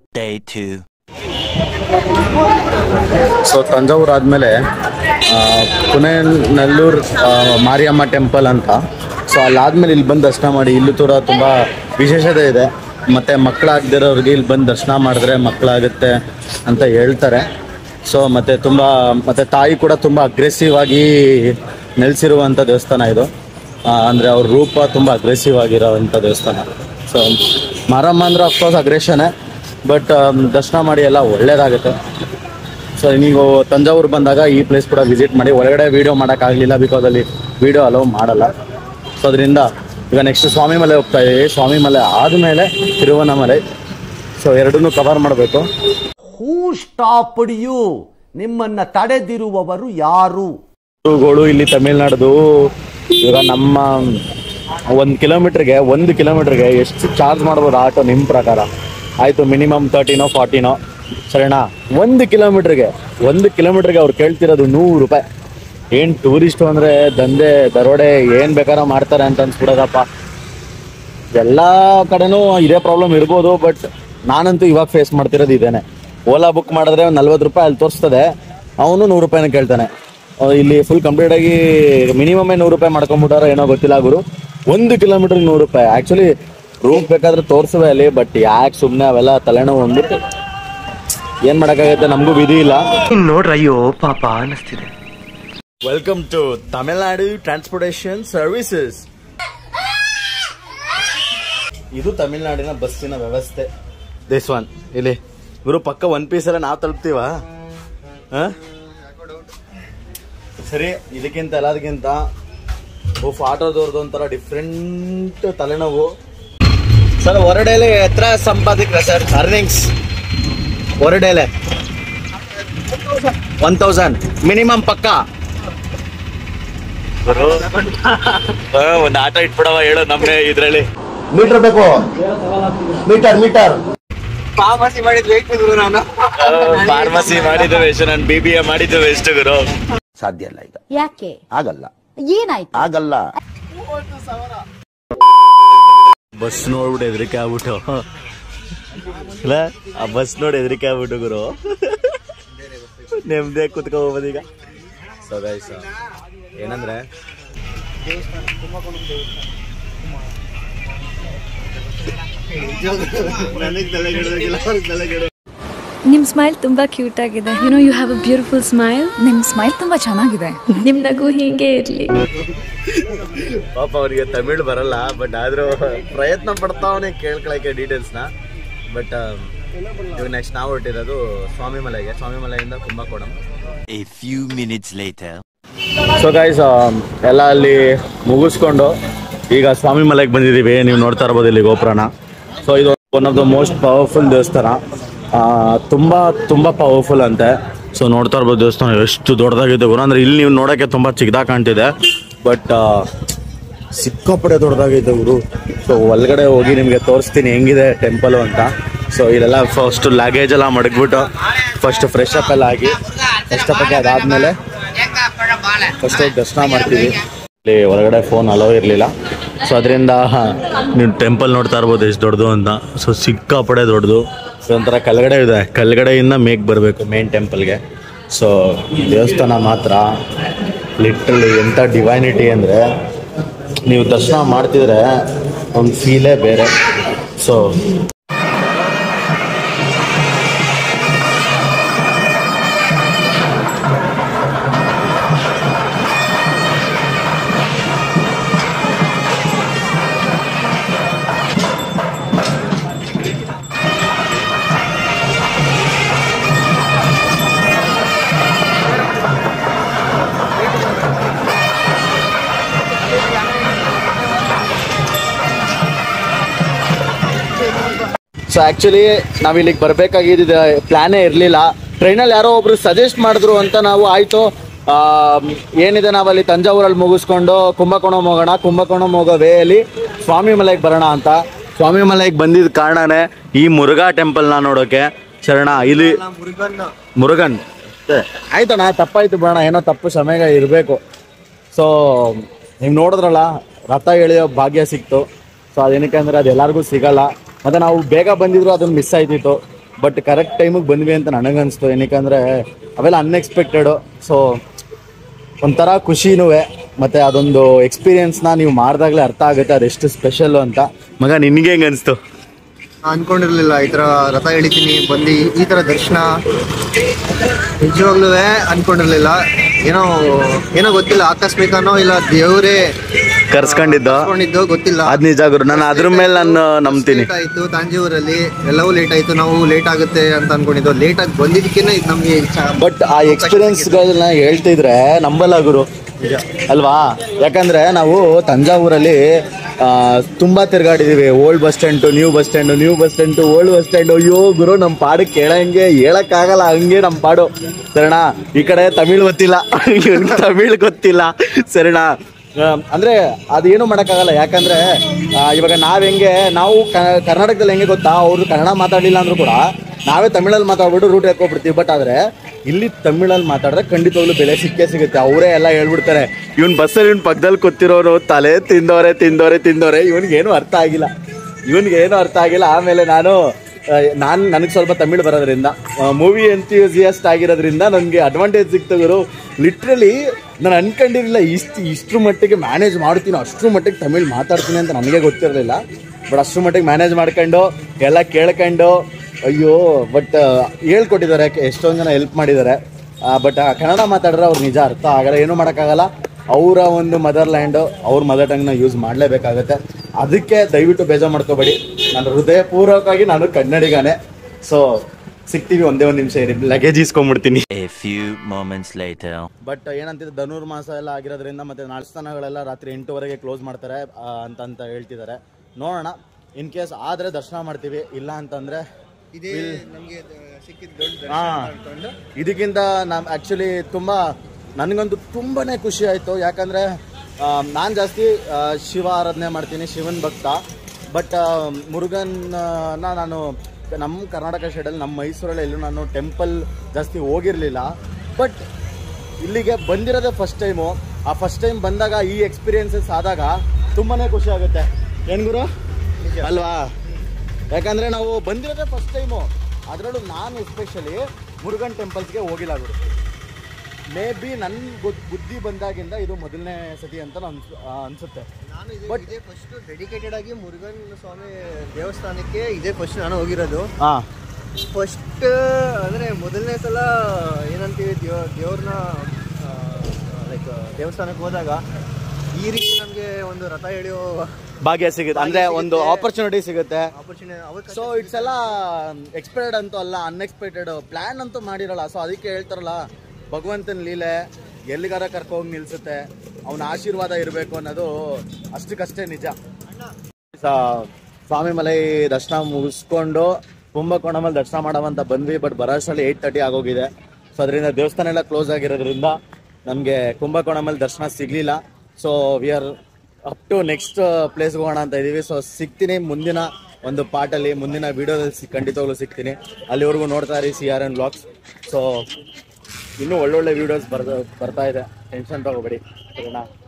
Day 2. So Thanjavur ಆದಮೇಲೆ ಪುಣೆ ನೆಲ್ಲೂರು ಆ, Mariamma temple ಅಂತ ಸೊ ಅಲ್ಲಾದ್ಮೇಲೆ ಇಲ್ಲಿ ಬಂದು ದರ್ಶನ ಮಾಡಿ ಇಲ್ಲೂ ಕೂಡ ತುಂಬ ವಿಶೇಷತೆ ಇದೆ ಮತ್ತು ಮಕ್ಕಳಾಗದಿರೋರಿಗೆ ಇಲ್ಲಿ ಬಂದು ದರ್ಶನ ಮಾಡಿದ್ರೆ ಮಕ್ಕಳಾಗುತ್ತೆ ಅಂತ ಹೇಳ್ತಾರೆ ಸೊ ಮತ್ತು ತುಂಬ ಮತ್ತು ತಾಯಿ ಕೂಡ ತುಂಬ ಅಗ್ರೆಸಿವ್ ಆಗಿ ನೆಲೆಸಿರುವಂಥ ದೇವಸ್ಥಾನ ಇದು ಅಂದರೆ ಅವ್ರ ರೂಪ ತುಂಬ ಅಗ್ರೆಸಿವ್ ಆಗಿರೋವಂಥ ದೇವಸ್ಥಾನ ಸೊ ಮಾರಮ್ಮ ಅಂದ್ರೆ ಅಫ್ಕೋರ್ಸ್ ಅಗ್ರೆಷನೇ ಬಟ್ ದರ್ಶನ ಮಾಡಿ ಎಲ್ಲ ಒಳ್ಳೇದಾಗುತ್ತೆ ಸೊ ನೀವು ತಂಜಾವೂರು ಬಂದಾಗ ಈ ಪ್ಲೇಸ್ ಕೂಡ ವಿಸಿಟ್ ಮಾಡಿ ಒಳಗಡೆ ವೀಡಿಯೋ ಮಾಡೋಕ್ಕಾಗಲಿಲ್ಲ ಬಿಕಾಸ್ ಅಲ್ಲಿ ವೀಡಿಯೋ ಅಲೋ ಮಾಡಲ್ಲ ಸೊ ಅದರಿಂದ ಈಗ ನೆಕ್ಸ್ಟ್ ಸ್ವಾಮಿಮಲೆ ಹೋಗ್ತಾ ಇದ್ದೀವಿ ಸ್ವಾಮಿಮಲೆ ಆದಮೇಲೆ ತಿರುವನಮಲೆ ಸೊ ಎರಡನ್ನೂ ಕವರ್ ಮಾಡಬೇಕು ಹೂ ಸ್ಟಾಪ್ಡ್ ಯು ನಿಮ್ಮನ್ನ ತಡೆದಿರುವವರು ಯಾರು ಗಳು ಇಲ್ಲಿ ತಮಿಳ್ನಾಡ್ದು ಇವಾಗ ನಮ್ಮ ಒಂದು ಕಿಲೋಮೀಟ್ರಿಗೆ ಒಂದು ಕಿಲೋಮೀಟ್ರಿಗೆ ಎಷ್ಟು ಚಾರ್ಜ್ ಮಾಡ್ಬೋದು ಆಟೋ ನಿಮ್ಮ ಪ್ರಕಾರ ಆಯಿತು ಮಿನಿಮಮ್ ತರ್ಟಿನೋ ಫಾರ್ಟಿನೋ ಸರಿನಾ ಒಂದು ಕಿಲೋಮೀಟ್ರಿಗೆ ಒಂದು ಕಿಲೋಮೀಟ್ರಿಗೆ ಅವ್ರು ಕೇಳ್ತಿರೋದು ನೂರು ರೂಪಾಯಿ ಏನು ಟೂರಿಸ್ಟು ಅಂದರೆ ದಂಧೆ ದರೋಡೆ ಏನು ಬೇಕಾದ್ರೂ ಮಾಡ್ತಾರೆ ಅಂತ ಅನ್ಸ್ಬಿಡೋದಪ್ಪ ಎಲ್ಲ ಕಡೆನೂ ಇದೇ ಪ್ರಾಬ್ಲಮ್ ಇರ್ಬೋದು ಬಟ್ ನಾನಂತೂ ಇವಾಗ ಫೇಸ್ ಮಾಡ್ತಿರೋದು ಇದೇನೆ ಓಲಾ ಬುಕ್ ಮಾಡಿದ್ರೆ ಒಂದು ನಲ್ವತ್ತು ರೂಪಾಯಿ ಅಲ್ಲಿ ತೋರಿಸ್ತದೆ ಅವನು ನೂರು ರೂಪಾಯಿನ ಕೇಳ್ತಾನೆ ಅಹ್ ಇಲ್ಲಿ ಫುಲ್ ಕಂಪ್ಲೀಟ್ ಆಗಿ ಮಿನಿಮಮ್ ನೂರು ರೂಪಾಯಿ ಮಾಡ್ಕೊಂಬಿಟ್ಟಾರೋ ಏನೋ ಗೊತ್ತಿಲ್ಲ ಗುರು ಒಂದು ಕಿಲೋಮೀಟರ್ ನೂರು ರೂಪಾಯಿ ಆ್ಯಕ್ಚುಲಿ ರೂಮ್ ಬೇಕಾದ್ರೆ ತೋರಿಸುವೆ ಅಲ್ಲಿ ಬಟ್ ಯಾಕೆ ಸುಮ್ಮನೆ ಅವೆಲ್ಲ ತಲೆನೋವು ಅಂದ್ಬಿಟ್ಟು ಏನು ಮಾಡೋಕ್ಕಾಗತ್ತೆ ನಮಗೂ ವಿಧಿ ಇಲ್ಲ ನೋಡ್ರ ಅಯ್ಯೋ ಪಾಪ ಅನಿಸ್ತಿದೆ welcome to Tamil Nadu transportation services ಇದು ತಮಿಳ್ನಾಡಿನ ಬಸ್ಸಿನ ವ್ಯವಸ್ಥೆ ದಿಸ್ ಒನ್ ಇಲ್ಲಿ ಗುರು ಪಕ್ಕ ಒನ್ ಪೀಸ್ ಎಲ್ಲ ನಾವು ತಲುಪ್ತೀವ ಹ? ಸರಿ ಇದಕ್ಕಿಂತ ಎಲ್ಲದಕ್ಕಿಂತ ಓಫ್ ಆಟೋದವ್ರದ್ದು ಒಂಥರ ಡಿಫ್ರೆಂಟ್ ತಲೆನೋವು ಸರ್ ಹೊರಡೇಲೆ ಎತ್ರ ಸಂಪಾದಿಕ್ರ ಸರ್ ಅರ್ನಿಂಗ್ಸ್ ಹೊರಡೇಲೆ ಒನ್ ತೌಸಂಡ್ ಮಿನಿಮಮ್ ಪಕ್ಕಾ ಒಂದು ಆಟೋ ಇಟ್ಬಿಡವ ಹೇಳು ನಮ್ಮನೆ ಇದ್ರಲ್ಲಿ ಮೀಟರ್ ಬೇಕು ಮೀಟರ್ ಮೀಟರ್ ಫಾರ್ಮಸಿ ಮಾಡಿದ್ ವೇಟ್ ನಾನು ಫಾರ್ಮಸಿ ಮಾಡಿದ್ದೇವೆ ಎಷ್ಟು ನಾನು ಬಿ ಬಿ ಎ ಮಾಡಿದ್ದೇವೆ ಎಷ್ಟು ಗುರು ಸಾಧ್ಯ ಇಲ್ಲ ಈಗ ಯಾಕೆ ಆಗಲ್ಲ ಏನಾಯ್ತು ಆಗಲ್ಲ ಬಸ್ ನೋಡ್ಬಿಟ್ಟು ಹೆದರಿಕೆ ಆಗ್ಬಿಟ್ಟು ಇಲ್ಲ ಆ ಬಸ್ ನೋಡಿ ಹೆದರಿಕೆ ಆಗ್ಬಿಟ್ಟು ಗುರು ನೆಮ್ಮದಿ ಕುತ್ಕೊ ಹೋಗ್ಬೋದೀಗ ಸೊ ಗೈಸ್ ಏನಂದ್ರೆ ನನಗೆ ತಲೆಗೆಡೋದಿಲ್ಲ ಅವ್ರಿಗೆ ತಲೆಗೆಡೋ ನಿಮ್ ಸ್ಮೈಲ್ ತುಂಬಾ ಕ್ಯೂಟ್ ಆಗಿದೆ you know you have a beautiful smile ನಿಮ್ ಸ್ಮೈಲ್ ತುಂಬಾ ಚೆನ್ನಾಗಿದೆ ನಿಮ್ ನಗು ಹೀಗೆ ಇರ್ಲಿ ಪಾಪ ಅವನಿಗೆ ತಮಿಳ್ ಬರಲ್ಲ ಬಟ್ ಆದ್ರೂ ಪ್ರಯತ್ನ ಪಡ್ತಾವನೆ ಕೇಳ್ಕೊಳಕ್ಕೆ ಡೀಟೇಲ್ಸ್ನ ಬಟ್ ಇವಾಗ ನೆಕ್ಸ್ಟ್ ನಾವು ಹೊರಟಿರೋದು ಸ್ವಾಮಿಮಲೆಗೆ ಸ್ವಾಮಿಮಲೆಯಿಂದ Kumbakonam A few minutes later. So guys ಎಲ್ಲ ಅಲ್ಲಿ ಮುಗಿಸ್ಕೊಂಡು ಈಗ ಸ್ವಾಮಿಮಲೆಗೆ ಬಂದಿದ್ದೀವಿ ನೀವು ನೋಡ್ತಾ ಇರ್ಬೋದು ಇಲ್ಲಿ ಗೋಪುರನ ಸೊ ಇದು one of the most powerful ದೇವಸ್ಥಾನ ಆ, ತುಂಬ ತುಂಬ ಪವರ್ಫುಲ್ ಅಂತೆ ಸೊ ನೋಡ್ತಾ ಇರ್ಬೋದು ದೇವಸ್ಥಾನ ಎಷ್ಟು ದೊಡ್ಡದಾಗಿದೆ ಗುರು ಅಂದ್ರೆ ಇಲ್ಲಿ ನೀವು ನೋಡೋಕ್ಕೆ ತುಂಬ ಚಿಕ್ಕದಾಗಿ ಕಾಣ್ತಿದೆ ಬಟ್ ಸಿಕ್ಕಾಪಡೆ ದೊಡ್ಡದಾಗಿದೆ ಗುರು ಸೊ ಒಳಗಡೆ ಹೋಗಿ ನಿಮಗೆ ತೋರಿಸ್ತೀನಿ ಹೆಂಗಿದೆ ಟೆಂಪಲು ಅಂತ ಸೊ ಇಲ್ಲೆಲ್ಲ ಫಸ್ಟ್ ಲ್ಯಾಗೇಜ್ ಎಲ್ಲ ಮಡಗ್ಬಿಟ್ಟು ಫಸ್ಟ್ ಫ್ರೆಶ್ ಅಪ್ ಎಲ್ಲ ಆಗಿ ಫ್ರೆಶ್ ಅಪ್ ಆಗಿ ಅದಾದ್ಮೇಲೆ ಫಸ್ಟ್ ಹೋಗಿ ದರ್ಶನ ಮಾಡ್ತೀವಿ ಇಲ್ಲಿ ಒಳಗಡೆ ಫೋನ್ ಅಲೋ ಇರಲಿಲ್ಲ ಸೊ ಅದರಿಂದ ನೀವು ಟೆಂಪಲ್ ನೋಡ್ತಾ ಇರ್ಬೋದು ಎಷ್ಟು ದೊಡ್ಡದು ಅಂತ ಸೊ ಸಿಕ್ಕಾಪಡೆ ದೊಡ್ಡದು ಒಂಥರ ಕೆಳಗಡೆ ಇದೆ ಕೆಳಗಡೆಯಿಂದ ಮೇಕ್ ಬರಬೇಕು ಮೇನ್ ಟೆಂಪಲ್ಗೆ ಸೊ ದೇವಸ್ಥಾನ ಮಾತ್ರ ಲಿಟ್ರಲಿ ಎಂಥ ಡಿವೈನಿಟಿ ಅಂದರೆ ನೀವು ದರ್ಶನ ಮಾಡ್ತಿದ್ರೆ ಒಂದು ಫೀಲೇ ಬೇರೆ ಸೊ ಸೊ ಆ್ಯಕ್ಚುಲಿ ನಾವು ಇಲ್ಲಿಗೆ ಬರಬೇಕಾಗಿದ್ದ ಪ್ಲ್ಯಾನೇ ಇರಲಿಲ್ಲ ಟ್ರೈನಲ್ಲಿ ಯಾರೋ ಒಬ್ರು ಸಜೆಸ್ಟ್ ಮಾಡಿದ್ರು ಅಂತ ನಾವು ಆಯಿತು ಏನಿದೆ ನಾವಲ್ಲಿ ತಂಜಾವೂರಲ್ಲಿ ಮುಗಿಸ್ಕೊಂಡು ಕುಂಭಕೋಣಂ ಹೋಗೋಣ ಕುಂಭಕೋಣಂ ಹೋಗೋ ವೇಯಲ್ಲಿ ಸ್ವಾಮಿ ಮಲೆಗೆ ಬರೋಣ ಅಂತ ಸ್ವಾಮಿ ಮಲೆಗೆ ಬಂದಿದ್ದ ಕಾರಣನೇ ಈ ಮುರುಘಾ ಟೆಂಪಲ್ನ ನೋಡೋಕೆ ಶರಣ ಇಲ್ಲಿ ಮುರುಗನ್ ಆಯ್ತಣ್ಣ ತಪ್ಪಾಯ್ತು ಬೇಡ ಏನೋ ತಪ್ಪು ಸಮಯ ಇರಬೇಕು ಸೊ ನೀವು ನೋಡಿದ್ರಲ್ಲ ರಥ ಎಳೆಯೋ ಭಾಗ್ಯ ಸಿಕ್ತು ಸೊ ಅದೇನಕ್ಕೆ ಅಂದರೆ ಅದು ಎಲ್ಲರಿಗೂ ಸಿಗಲ್ಲ ಮತ್ತು ನಾವು ಬೇಗ ಬಂದಿದ್ರು ಅದನ್ನು ಮಿಸ್ ಆಯ್ತಿತ್ತು ಬಟ್ ಕರೆಕ್ಟ್ ಟೈಮಿಗೆ ಬಂದ್ವಿ ಅಂತ ನನಗನ್ಸ್ತು ಏನಕ್ಕಂದ್ರೆ ಅವೆಲ್ಲ ಅನ್ಎಕ್ಸ್ಪೆಕ್ಟೆಡು ಸೊ ಒಂಥರ ಖುಷಿನೂ ಮತ್ತೆ ಅದೊಂದು ಎಕ್ಸ್ಪೀರಿಯನ್ಸ್ನ ನೀವು ಮಾಡಿದಾಗಲೇ ಅರ್ಥ ಆಗುತ್ತೆ ಅದೆಷ್ಟು ಸ್ಪೆಷಲ್ ಅಂತ ಮಗ ನಿನಗೆ ಹೆಂಗೆ ಅನಿಸ್ತು ಅನ್ಕೊಂಡಿರ್ಲಿಲ್ಲ ಈ ತರ ರಥ ಎಳಿತೀನಿ ಬಂದು ಈ ತರ ದರ್ಶನ ನಿಜವಾಗ್ಲೂ ಅನ್ಕೊಂಡಿರ್ಲಿಲ್ಲ ಏನೋ ಏನೋ ಗೊತ್ತಿಲ್ಲ ಆಕಸ್ಮಿಕನೋ ಇಲ್ಲ ದೇವರೇ ಕರ್ಸ್ಕೊಂಡಿದ್ದು ಅನ್ಕೊಂಡಿದ್ದು ಗೊತ್ತಿಲ್ಲ ಅದ್ ನಿಜ ಗುರು ನಾನು ಅದ್ರ ಮೇಲೆ ನಾನು ನಂಬ್ತೀನಿ ಲೇಟ್ ಆಯ್ತು ತಾಂಜೂರಲ್ಲಿ ಎಲ್ಲವೂ ಲೇಟ್ ಆಯ್ತು ನಾವು ಲೇಟ್ ಆಗುತ್ತೆ ಅಂತ ಅನ್ಕೊಂಡಿದ್ದು ಲೇಟ್ ಆಗಿ ಬಂದಿದ್ದಕ್ಕೇನೆ ಇದು ನಮ್ಗೆ ಚ- ಬಟ್ ಆ ಎಕ್ಸ್ಪೀರಿಯನ್ಸ್ಗಳನ್ನ ಹೇಳ್ತಿದ್ರೆ ನಂಬಲ್ಲ ಗುರು ಅಲ್ವಾ ಯಾಕಂದ್ರೆ ನಾವು ತಂಜಾವೂರಲ್ಲಿ ಆ, ತುಂಬಾ ತಿರ್ಗಾಡಿದೀವಿ old bus stand new bus stand new bus stand old bus stand ಅಯ್ಯೋ ಗುರು ನಮ್ಮ ಪಾಡು ಕೇಳಂಗೆ ಹೇಳಕ್ಕಾಗಲ್ಲ ಹಂಗೆ ನಮ್ಮ ಪಾಡು ಸರಿನಾ ಈ ಕಡೆ ತಮಿಳ್ ಗೊತ್ತಿಲ್ಲ ಇವ್ನಿಗೆ ತಮಿಳ್ ಗೊತ್ತಿಲ್ಲ ಸರಿನಾ ಆ, ಅಂದ್ರೆ ಅದೇನು ಮಾಡೋಕ್ಕಾಗಲ್ಲ ಯಾಕಂದ್ರೆ ಆ, ಇವಾಗ ನಾವ್ ಹೆಂಗೆ ನಾವು ಕ- ಕರ್ನಾಟಕದಲ್ಲಿ ಹೆಂಗೆ ಗೊತ್ತಾ ಅವ್ರು ಕನ್ನಡ ಮಾತಾಡಲಿಲ್ಲ ಅಂದ್ರೂ ಕೂಡ ನಾವೇ ತಮಿಳಲ್ಲಿ ಮಾತಾಡ್ಬಿಟ್ಟು ರೂಟ್ ಎತ್ಕೊಬಿಡ್ತೀವಿ ಬಟ್ ಆದ್ರೆ ಇಲ್ಲಿ ತಮಿಳಲ್ಲಿ ಮಾತಾಡಿದ್ರೆ ಖಂಡಿತವಾಗ್ಲೂ ಬೆಲೆ ಸಿಕ್ಕೇ ಸಿಗುತ್ತೆ ಅವರೇ ಎಲ್ಲ ಹೇಳ್ಬಿಡ್ತಾರೆ ಇವ್ನ್ ಬಸ್ಸಲ್ಲಿ ಇವ್ನ ಪಕ್ಕದಲ್ಲಿ ಕೂತಿರೋರು ತಲೆ ತಿಂದೋರೆ ತಿಂದೋರೆ ತಿಂದೋರೆ ಇವನಿಗೆ ಏನು ಅರ್ಥ ಆಗಿಲ್ಲ ಇವನಿಗೆ ಏನು ಅರ್ಥ ಆಗಿಲ್ಲ ಆಮೇಲೆ ನಾನು ನಾನು ನನಗೆ ಸ್ವಲ್ಪ ತಮಿಳ್ ಬರೋದ್ರಿಂದ ಮೂವಿ ಎಂಥ್ಯೂಸಿಯಸ್ಟ್ ಆಗಿರೋದ್ರಿಂದ ನನಗೆ ಅಡ್ವಾಂಟೇಜ್ ಸಿಕ್ತು ಗುರು ಲಿಟ್ರಲಿ ನಾನು ಅನ್ಕೊಂಡಿರಲಿಲ್ಲ ಇಷ್ಟು ಇಷ್ಟ್ರ ಮಟ್ಟಿಗೆ ಮ್ಯಾನೇಜ್ ಮಾಡ್ತೀನಿ ಅಷ್ಟ್ರ ಮಟ್ಟಿಗೆ ತಮಿಳ್ ಮಾತಾಡ್ತೀನಿ ಅಂತ ನನಗೆ ಗೊತ್ತಿರಲಿಲ್ಲ ಬಟ್ ಅಷ್ಟ್ರ ಮಟ್ಟಿಗೆ ಮ್ಯಾನೇಜ್ ಮಾಡ್ಕೊಂಡು ಎಲ್ಲ ಕೇಳ್ಕೊಂಡು ಅಯ್ಯೋ ಬಟ್ ಹೇಳ್ಕೊಟ್ಟಿದ್ದಾರೆ ಎಷ್ಟೊಂದು ಜನ ಹೆಲ್ಪ್ ಮಾಡಿದ್ದಾರೆ ಬಟ್ ಕನ್ನಡ ಮಾತಾಡಿದ್ರೆ ಅವ್ರು ನಿಜ ಅರ್ಥ ಆಗಲ್ಲ ಏನೂ ಮಾಡೋಕ್ಕಾಗಲ್ಲ ಅವರ ಒಂದು ಮದರ್ ಲ್ಯಾಂಡು ಅವ್ರ ಮದರ್ ಟಂಗ್ನ ಯೂಸ್ ಮಾಡಲೇಬೇಕಾಗತ್ತೆ ಅದಕ್ಕೆ ದಯವಿಟ್ಟು ಬೇಜಾರು ಮಾಡ್ಕೋಬೇಡಿ ನಾನು ಹೃದಯಪೂರ್ವಕವಾಗಿ ನಾನು ಕನ್ನಡಿಗನೇ ಸೊ ಸಿಗ್ತೀವಿ ಒಂದೇ ಒಂದು ನಿಮಿಷ ಇರಿ ಲಗೇಜ್ ಇಸ್ಕೊಂಡ್ಬಿಡ್ತೀನಿ A few moments later. But ಏನಂತಿದೆ ಧನುರ್ಮಾಸ ಎಲ್ಲ ಆಗಿರೋದ್ರಿಂದ ಮತ್ತೆ ನಾಲ್ಕು ರಾತ್ರಿ ಎಂಟುವರೆಗೆ ಕ್ಲೋಸ್ ಮಾಡ್ತಾರೆ ಆ, ಅಂತ ಅಂತ ಹೇಳ್ತಿದ್ದಾರೆ ನೋಡೋಣ ಇನ್ ಕೇಸ್ ಆದರೆ ದರ್ಶನ ಮಾಡ್ತೀವಿ ಇಲ್ಲ ಅಂತಂದ್ರೆ ಇದೇ ನಮ್ಗೆ ಸಿಕ್ಕಿದ ದೊಡ್ಡ ದರ್ಶನ ಹಾ. ಅನ್ಕೊಂಡು ಇದಕ್ಕಿಂತ ನಮ್ ಆ್ಯಕ್ಚುಲಿ ತುಂಬ ನನಗಂತೂ ತುಂಬಾನೇ ಖುಷಿ ಆಯಿತು ಯಾಕಂದರೆ ನಾನು ಜಾಸ್ತಿ ಆ, ಶಿವ ಆರಾಧನೆ ಮಾಡ್ತೀನಿ ಶಿವನ್ ಭಕ್ತ ಬಟ್ ಮುರುಗನ್ನ ನಾನು ನಮ್ಮ ಕರ್ನಾಟಕ ಸೈಡಲ್ಲಿ ನಮ್ಮ ಮೈಸೂರಲ್ಲಿ ಎಲ್ಲೂ ನಾನು ಟೆಂಪಲ್ ಜಾಸ್ತಿ ಹೋಗಿರಲಿಲ್ಲ ಬಟ್ ಇಲ್ಲಿಗೆ ಬಂದಿರೋದೇ ಫಸ್ಟ್ ಟೈಮು ಆ ಫಸ್ಟ್ ಟೈಮ್ ಬಂದಾಗ ಈ ಎಕ್ಸ್ಪೀರಿಯನ್ಸಸ್ ಆದಾಗ ತುಂಬಾನೇ ಖುಷಿ ಆಗುತ್ತೆ ಏನ್ ಗುರು ಅಲ್ವಾ ಯಾಕಂದ್ರೆ ನಾವು ಬಂದಿರೋದೇ ಫಸ್ಟ್ ಟೈಮು ಅದರಲ್ಲೂ ನಾನು ಎಸ್ಪೆಷಲಿ ಮುರುಗನ್ ಟೆಂಪಲ್ಸ್ಗೆ ಹೋಗಿಲ್ಲ ಗುರು ಮೇ ಬಿ ನನ್ನ ಬುದ್ಧಿ ಬಂದಾಗಿಂದ ಇದು ಮೊದಲನೇ ಸತಿ ಅಂತ ನಾನು ಅನ್ಸುತ್ತೆ ನಾನು ಇದೇ ಇದೇ ಫಸ್ಟ್ ಡೆಡಿಕೇಟೆಡ್ ಆಗಿ ಮುರುಗನ್ ಸ್ವಾಮಿ ದೇವಸ್ಥಾನಕ್ಕೆ ಇದೇ ಫಸ್ಟ್ ನಾನು ಹೋಗಿರೋದು ಹಾ ಫಸ್ಟ್ ಅಂದರೆ ಮೊದಲನೇ ಸಲ ಏನಂತೀವಿ ದೇವ ದೇವ್ರನ್ನ ಲೈಕ್ ದೇವಸ್ಥಾನಕ್ಕೆ ಹೋದಾಗ ಈ ರೀತಿ ನಮಗೆ ಒಂದು ರಥ ಎಳೆಯೋ ಭಾಗ್ಯ ಸಿಗುತ್ತೆ ಅಂದ್ರೆ ಒಂದು ಆಪರ್ಚುನಿಟಿ ಸಿಗುತ್ತೆ ಆಪರ್ಚುನಿಟಿ ಅವಕಾಶ ಸೊ ಇಟ್ಸ್ ಎಲ್ಲ ಎಕ್ಸ್ಪೆಕ್ಟೆಡ್ ಅಂತೂ ಅಲ್ಲ ಅನ್ಎಕ್ಸ್ಪೆಕ್ಟೆಡ್ ಪ್ಲಾನ್ ಅಂತೂ ಮಾಡಿರಲ್ಲ ಸೊ ಅದಕ್ಕೆ ಹೇಳ್ತಾರಲ್ಲ ಭಗವಂತನ ಲೀಲೆ ಎಲ್ಲಿಗಾರ ಕರ್ಕೋಗಿ ನಿಲ್ಸುತ್ತೆ ಅವನ ಆಶೀರ್ವಾದ ಇರಬೇಕು ಅನ್ನೋದು ಅಷ್ಟಕ್ಕಷ್ಟೇ ನಿಜ ಸ- ಸ್ವಾಮಿ ಮಲೈ ದರ್ಶನ ಮುಗಿಸ್ಕೊಂಡು ಕುಂಭಕೋಣಮಲ್ಲಿ ದರ್ಶನ ಮಾಡೋವಂತ ಬಂದ್ವಿ ಬಟ್ ಬರೋಷ್ಟರಲ್ಲಿ ಏಯ್ಟ್ ತರ್ಟಿ ಆಗೋಗಿದೆ ಸೊ ಅದರಿಂದ ದೇವಸ್ಥಾನ ಎಲ್ಲ ಕ್ಲೋಸ್ ಆಗಿರೋದ್ರಿಂದ ನಮಗೆ ಕುಂಭಕೋಣಮಲ್ಲಿ ದರ್ಶನ ಸಿಗಲಿಲ್ಲ so we are up to next ಪ್ಲೇಸ್ಗೆ ಹೋಗೋಣ ಅಂತ ಇದ್ದೀವಿ ಸೊ ಸಿಗ್ತೀನಿ ಮುಂದಿನ ಒಂದು ಪಾರ್ಟಲ್ಲಿ ಮುಂದಿನ ವಿಡಿಯೋದಲ್ಲಿ ಸಿ ಖಂಡಿತವಾಗ್ಲೂ ಸಿಗ್ತೀನಿ ಅಲ್ಲಿವರೆಗೂ ನೋಡ್ತಾ ಇರಿ C R N blogs so ಇನ್ನೂ ಒಳ್ಳೊಳ್ಳೆ ವಿಡಿಯೋಸ್ ಬರ್ತಾ ಬರ್ತಾ ಇದೆ ಟೆನ್ಷನ್ ತಗೋಬೇಡಿ ಸರಿನಾ